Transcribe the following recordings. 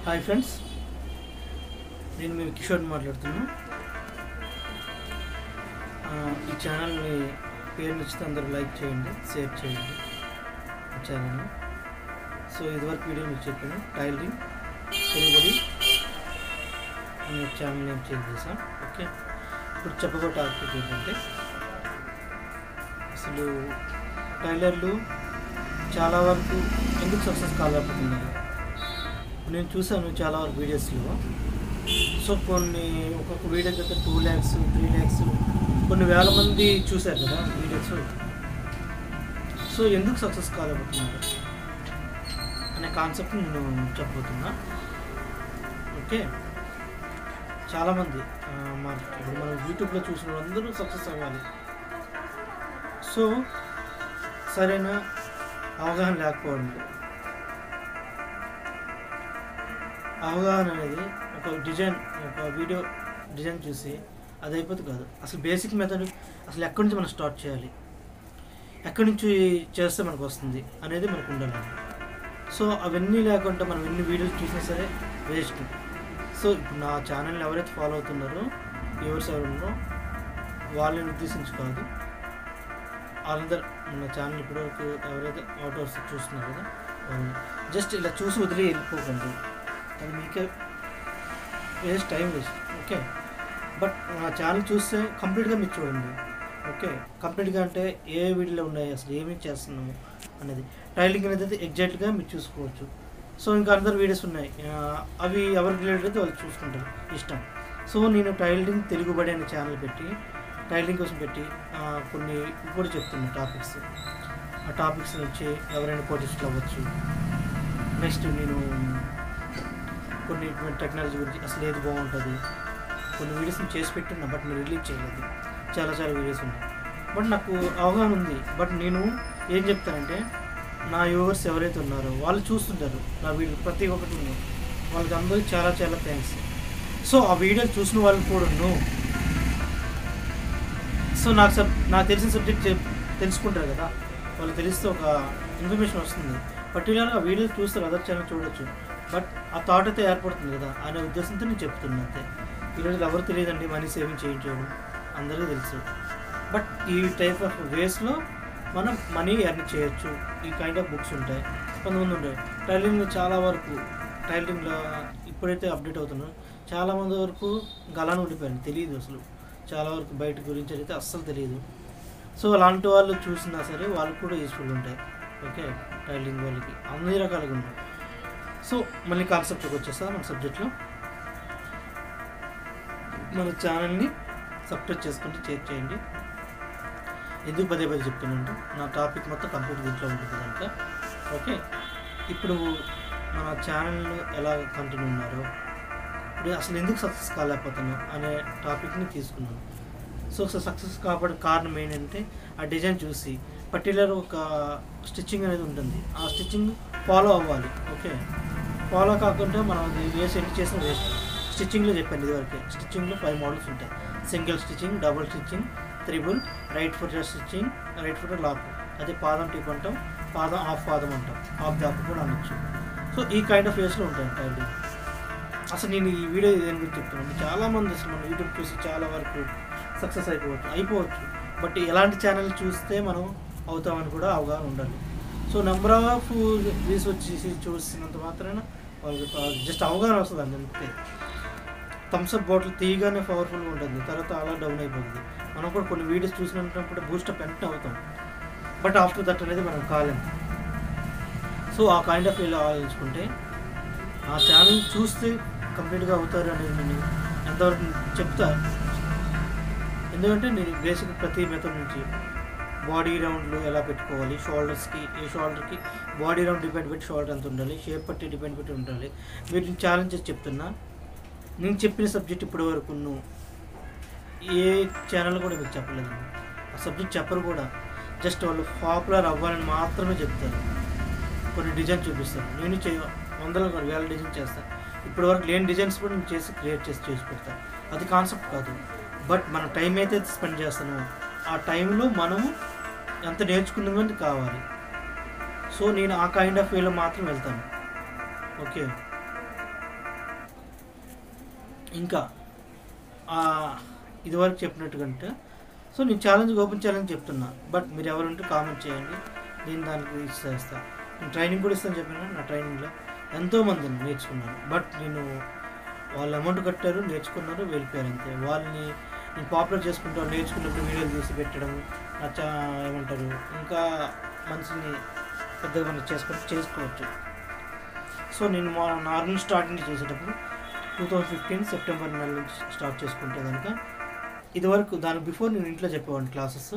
hi friends నేను మీ కిషోర్ మాట్లాడుతున్నా ఆ, ఈ ఛానల్ని పేరు నచ్చితే అందరూ లైక్ చేయండి షేర్ చేయండి ఈ ఛానల్ని సో ఇదివరకు వీడియో మీకు చెప్పాను టైలరింగ్ తెలుగుబడి అనే ఛానల్ నేను చేంజ్ చేశాను ఓకే ఇప్పుడు చెప్పబోయే టాపిక్ ఏంటంటే అసలు టైలర్లు చాలా వరకు ఎందుకు సక్సెస్ కాలేకపోతున్నారు నేను చూసాను చాలా వరకు వీడియోస్లో సో కొన్ని ఒక్కొక్క వీడియోకి అయితే టూ ల్యాక్స్ త్రీ ల్యాక్స్ కొన్ని వేల మంది చూశారు కదా వీడియోస్ సో ఎందుకు సక్సెస్ కాలేకపోతున్నారు అనే కాన్సెప్ట్ నేను చెప్పబోతున్నా ఓకే చాలామంది ఆ, మా ఇప్పుడు మనం యూట్యూబ్లో చూసిన వాళ్ళందరూ సక్సెస్ అవ్వాలి సో సరైన అవగాహన లేకపోవడం అవగాహన అనేది ఒక డిజైన్ ఒక వీడియో డిజైన్ చూసి అది అయిపోతుంది కాదు అసలు బేసిక్ మెథడ్ అసలు ఎక్కడి నుంచి మనం స్టార్ట్ చేయాలి ఎక్కడి నుంచి చేస్తే మనకు వస్తుంది అనేది మనకు ఉండాలి సో అవన్నీ లేకుండా మనం ఎన్ని వీడియోస్ చూసినా సరే వేస్ట్ సో ఇప్పుడు నా ఛానల్ని ఎవరైతే ఫాలో అవుతున్నారో వ్యూవర్స్ ఎవరు ఉన్నారో వాళ్ళని ఉద్దేశించి కాదు వాళ్ళందరూ మన ఛానల్ ఇప్పటివరకు ఎవరైతే అవుటర్స్ చూస్తున్నారు కదా వాళ్ళు జస్ట్ ఇలా చూసి వదిలి వెళ్ళిపోకండి అది మీకే waste time waste okay but నా ఛానల్ చూస్తే కంప్లీట్గా మీరు చూడండి ఓకే కంప్లీట్గా అంటే ఏ వీడియోలో ఉన్నాయి అసలు ఏమేమి చేస్తున్నాము అనేది టైలింగ్ అనేది అయితే ఎగ్జాక్ట్గా మీరు చూసుకోవచ్చు సో ఇంకా అందరు వీడియోస్ ఉన్నాయి ఆ, అవి ఎవరికి రిలేటెడ్ అయితే వాళ్ళు చూసుకుంటారు ఇష్టం సో నేను టైలింగ్ తెలుగుబడి అనే ఛానల్ పెట్టి టైలింగ్ కోసం పెట్టి ఆ, కొన్ని ఇవి కూడా చెప్తున్నాను టాపిక్స్ ఆ టాపిక్స్ నుంచి ఎవరైనా కోటిస్టులు అవ్వచ్చు నెక్స్ట్ నేను కొన్ని టెక్నాలజీ గురించి అసలు ఏది బాగుంటుంది కొన్ని వీడియోస్ నేను చేసి పెట్టున్నా బట్ నేను రిలీజ్ చేయలేదు చాలా చాలా వీడియోస్ ఉన్నాయి బట్ నాకు అవగాహన ఉంది బట్ నేను ఏం చెప్తానంటే నా వ్యూవర్స్ ఎవరైతే ఉన్నారో వాళ్ళు చూస్తుంటారు నా వీడియో ప్రతి ఒక్కటి ఉన్నాయి వాళ్ళకి అందరికీ చాలా చాలా థ్యాంక్స్ సో ఆ వీడియోలు చూసిన వాళ్ళు కూడా సో నాకు సబ్ నాకు తెలిసిన సబ్జెక్ట్ చెప్- తెలుసుకుంటారు కదా వాళ్ళు తెలిస్తే ఒక ఇన్ఫర్మేషన్ వస్తుంది పర్టికులర్గా వీడియోస్ చూస్తారు అదర్ ఛానల్ చూడొచ్చు బట్ ఆ థాట్ అయితే ఏర్పడుతుంది కదా అనే ఉద్దేశంతో నేను చెప్తున్నాను అంతే ఈరోజు ఎవరు తెలియదండి మనీ సేవింగ్ చేయించడం అందరికీ తెలుసు బట్ ఈ టైప్ ఆఫ్ వేస్లో మనం మనీ ఎర్న్ చేయొచ్చు ఈ కైండ్ ఆఫ్ బుక్స్ ఉంటాయి కొంతమంది ఉంటాయి టైలరింగ్ చాలా వరకు టైలరింగ్లో ఇప్పుడైతే అప్డేట్ అవుతున్నారో చాలా మంది వరకు గలాను ఉండిపోయారు తెలియదు అసలు చాలా వరకు బయట గురించి అయితే అస్సలు తెలియదు సో అలాంటి వాళ్ళు చూసినా సరే వాళ్ళకి కూడా యూస్ఫుల్ ఉంటాయి ఓకే టైలింగ్ వాళ్ళకి అన్ని రకాలుగా ఉన్నాయి సో మళ్ళీ కాన్సెప్ట్కి వచ్చేస్తా మన సబ్జెక్ట్లో మన ఛానల్ని సబ్స్క్రైబ్ చేసుకుంటే షేర్ చేయండి ఎందుకు పదే పదే చెప్తున్నానంటే నా టాపిక్ మొత్తం కంప్లీట్ దీంట్లో ఉంటుంది కనుక ఓకే ఇప్పుడు మన ఛానల్ ఎలా కంటిన్యూ ఉన్నారో ఇప్పుడు అసలు ఎందుకు సక్సెస్ కాలేకపోతున్నాం అనే టాపిక్ని తీసుకున్నాను సో సక్సెస్ కాబట్టి కారణం ఏంటంటే ఆ డిజైన్ చూసి పర్టికులర్ ఒక స్టిచ్చింగ్ అనేది ఉంటుంది ఆ స్టిచ్చింగ్ ఫాలో అవ్వాలి ఓకే ఫాలో కాకుండా మనం అది వేసి ఎన్ని చేసిన వేస్ట్ స్టిచ్చింగ్లో చెప్పాను ఇదివరకే స్టిచ్చింగ్లో ఫైవ్ మోడల్స్ ఉంటాయి single stitching double stitching triple right foot stitching right foot lock అదే పాదం టిప్ అంటాం పాదం ఆఫ్ పాదం అంటాం ఆఫ్ దాకా కూడా అనొచ్చు సో ఈ కైండ్ ఆఫ్ వేస్లో ఉంటాయి టైలింగ్ అసలు నేను ఈ వీడియో దేని గురించి చెప్తున్నాను చాలా మంది అసలు మన యూట్యూబ్ చూసి చాలా వరకు సక్సెస్ అయిపోవచ్చు అయిపోవచ్చు బట్ ఎలాంటి ఛానల్ చూస్తే మనం అవుతామని కూడా అవగాహన ఉండాలి సో నెంబర్ ఆఫ్ వ్యూస్ వచ్చేసి చూసినంత మాత్రాన వాళ్ళకి జస్ట్ అవగాహన వస్తుంది అండి అంతే థమ్స్అప్ బాటిల్ తీయగానే పవర్ఫుల్గా ఉంటుంది తర్వాత అలా డౌన్ అయిపోతుంది మనం కూడా కొన్ని వీడియోస్ చూసినప్పుడు బూస్టప్ వెంటనే అవుతాం బట్ ఆఫ్టర్ దట్ అనేది మనం కాలేం సో ఆ కైండ్ ఆఫ్ ఇలా ఆలోచించుకుంటే ఆ ఛానల్ చూస్తే కంప్లీట్గా అవుతారు అనేది నేను ఎంతవరకు చెప్తా ఎందుకంటే నేను బేసిక్ ప్రతి మెథడ్ నుంచి బాడీ రౌండ్లు ఎలా పెట్టుకోవాలి షోల్డర్స్కి ఏ షోల్డర్కి బాడీ రౌండ్ డిపెండ్ పెట్టి షోల్డర్ ఎంత ఉండాలి షేప్ పట్టి డిపెండ్ పెట్టి ఉండాలి వీటిని ఛాలెంజెస్ చెప్తున్నా నేను చెప్పిన సబ్జెక్ట్ ఇప్పటి వరకు నువ్వు ఏ ఛానల్ కూడా మీకు చెప్పలేదు ఆ సబ్జెక్ట్ చెప్పరు కూడా జస్ట్ వాళ్ళు పాపులర్ అవ్వాలని మాత్రమే చెప్తారు కొన్ని డిజైన్ చూపిస్తాను నేను చేయ వందల కొన్ని వేల డిజైన్ చేస్తాను ఇప్పటి వరకు లేని డిజైన్స్ కూడా నేను చేసి క్రియేట్ చేసి చేసి పెడతాను అది కాన్సెప్ట్ కాదు బట్ మన టైం అయితే స్పెండ్ చేస్తాను ఆ టైంలో మనము ఎంత నేర్చుకున్నామని కావాలి సో నేను ఆ కైండ్ ఆఫ్ వేలో మాత్రం వెళ్తాను ఓకే ఇంకా ఆ, ఇదివరకు చెప్పినట్టుగంటే సో నేను ఛాలెంజ్ ఓపెన్ ఛాలెంజ్ చెప్తున్నా బట్ మీరు ఎవరుంటే కామెంట్ చేయండి నేను దానికి ఇస్తా నేను ట్రైనింగ్ కూడా ఇస్తాను చెప్పిన నా ట్రైనింగ్లో ఎంతోమంది నేర్చుకున్నాను బట్ నేను వాళ్ళు అమౌంట్ కట్టారు నేర్చుకున్నారు వెళ్ళిపోయారు అంతే వాళ్ళని నేను పాపులర్ చేసుకుంటాను నేర్చుకున్నప్పుడు వీడియోలు తీసి పెట్టడం నచ్చ ఏమంటారు ఇంకా మనిషిని పెద్దగా మనం చేసుకుంటూ చేసుకోవచ్చు సో నేను మా నార్మల్ స్టార్టింగ్ చేసేటప్పుడు టూ థౌజండ్ ఫిఫ్టీన్ సెప్టెంబర్ నెల నుంచి స్టార్ట్ చేసుకుంటే కనుక ఇదివరకు దాని బిఫోర్ నేను ఇంట్లో చెప్పేవాడిని క్లాసెస్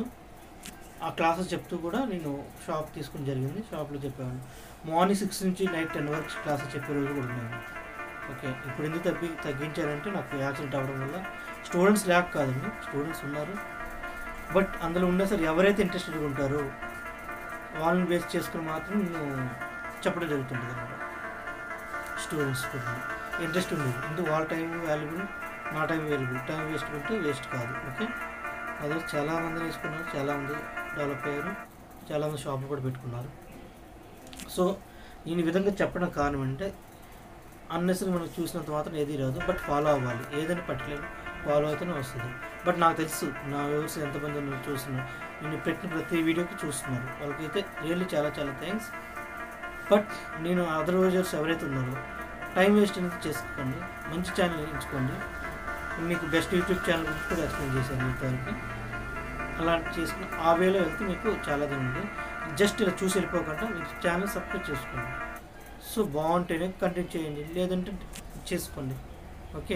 ఆ క్లాసెస్ చెప్తూ కూడా నేను షాప్ తీసుకుని జరిగింది షాప్లో చెప్పేవాడిని మార్నింగ్ సిక్స్ నుంచి నైట్ టెన్ వరకు క్లాసెస్ చెప్పే రోజు కూడా ఉన్నాయి ఓకే ఇప్పుడు ఎందుకు తగ్గి తగ్గించారంటే నాకు యాక్సిడెంట్ అవ్వడం వల్ల స్టూడెంట్స్ లేక కాదండి స్టూడెంట్స్ ఉన్నారు బట్ అందులో ఉండే సార్ ఎవరైతే ఇంట్రెస్టెడ్గా ఉంటారో వాళ్ళని బేస్ చేసుకుని మాత్రం నేను చెప్పడం జరుగుతుంది అనమాట స్టూడెంట్స్ కూడా ఇంట్రెస్ట్ ఉండేది ఎందుకు వాళ్ళ టైం వాల్యుబుల్ నా టైం వాల్యుబుల్ టైం వేస్ట్ ఉంటే వేస్ట్ కాదు ఓకే అదే చాలామంది నేర్చుకున్నారు చాలామంది డెవలప్ అయ్యారు చాలామంది షాపులు కూడా పెట్టుకున్నారు సో నేను ఈ విధంగా చెప్పడం కారణం అంటే అన్నెసరి మనం చూసినంత మాత్రం ఏది రాదు బట్ ఫాలో అవ్వాలి ఏదైనా పర్టికులర్ ఫాలో అయితేనే వస్తుంది బట్ నాకు తెలుసు నా వ్యూవర్స్ ఎంతమంది ఉన్నారు చూస్తున్నారు నేను పెట్టిన ప్రతి వీడియోకి చూస్తున్నారు వాళ్ళకైతే రియల్లీ చాలా చాలా థ్యాంక్స్ బట్ నేను అదర్ యూజర్స్ ఎవరైతే ఉన్నారో టైం వేస్ట్ అనేది చేసుకోకండి మంచి ఛానల్ ఎంచుకోండి మీకు బెస్ట్ యూట్యూబ్ ఛానల్ గురించి కూడా ఎక్స్ప్లెయిన్ చేశాను ఇంతవరకు అలాంటి చేసుకుని ఆ వేలో వెళ్తే మీకు చాలా ఉంది జస్ట్ ఇలా చూసి వెళ్ళిపోకుండా మీరు ఛానల్ సబ్స్క్రైబ్ చేసుకోండి సో బాగుంటేనే కంటిన్యూ చేయండి లేదంటే చేసుకోండి ఓకే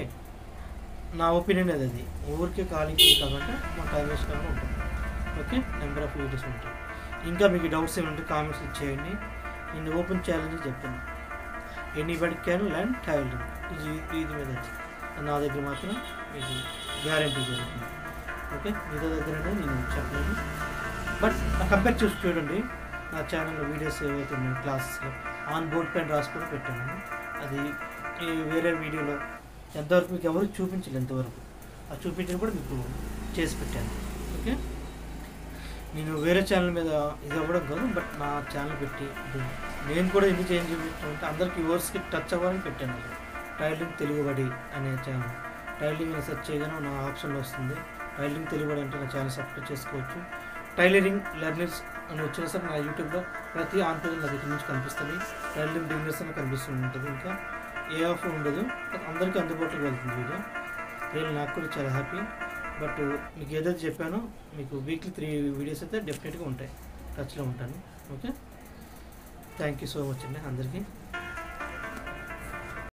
నా ఒపీనియన్ అది అది ఊరికే ఖాళీ కాకుండా మా టైం వేస్ట్ కాకుండా ఉంటుంది ఓకే నెంబర్ ఆఫ్ వీడియోస్ ఉంటాయి ఇంకా మీకు డౌట్స్ ఏమైనా ఉంటే కామెంట్స్ ఇచ్చేయండి నేను ఓపెన్ ఛాలెంజ్ చెప్తాను ఎనీబడి క్యాన్ లర్న్ టైలరింగ్ ఇది ఇది మీద నా దగ్గర మాత్రం మీకు గ్యారంటీ జరుగుతుంది ఓకే మిగతా దగ్గర అనేది నేను చెప్పలేను బట్ కంపేర్ చేసి చూడండి నా ఛానల్లో వీడియోస్ ఏవైతే ఉన్నాయో క్లాసెస్లో ఆన్ బోర్డ్ పెన్ రాసి కూడా పెట్టాను అది ఈ వేరే వీడియోలో ఎంతవరకు మీకు ఎవరు చూపించలేదు ఎంతవరకు ఆ చూపించిన కూడా మీకు చేసి పెట్టాను ఓకే నేను వేరే ఛానల్ మీద ఇది అవ్వడం కాదు బట్ నా ఛానల్ పెట్టి ఇది నేను కూడా ఎందుకు చేంజ్ చూపించానంటే అందరికి వర్స్కి టచ్ అవ్వాలని పెట్టాను టైలింగ్ తెలుగుబడి అనే ఛానల్ టైలింగ్ అని సెర్చ్ చేయగానే నా ఆప్షన్లో వస్తుంది టైలింగ్ తెలుగుబడి అంటే నా ఛానల్ సబ్స్క్రైబ్ చేసుకోవచ్చు టైలరింగ్ లెర్నర్స్ అని వచ్చినా సరే నా యూట్యూబ్లో ప్రతి ఆన్ పేజ్ నా దగ్గర నుంచి కనిపిస్తుంది టైలరింగ్ బిజినెస్ అని కనిపిస్తూ ఉంటుంది ఇంకా ఏ ఆఫర్ ఉండదు అందరికీ అందుబాటులోకి వెళ్తుంది వీడియో రియల్ నాకు కూడా చాలా హ్యాపీ బట్ మీకు ఏదైతే చెప్పానో మీకు వీక్లీ త్రీ వీడియోస్ అయితే డెఫినెట్గా ఉంటాయి టచ్లో ఉంటాను okay thank you so much అండి అందరికీ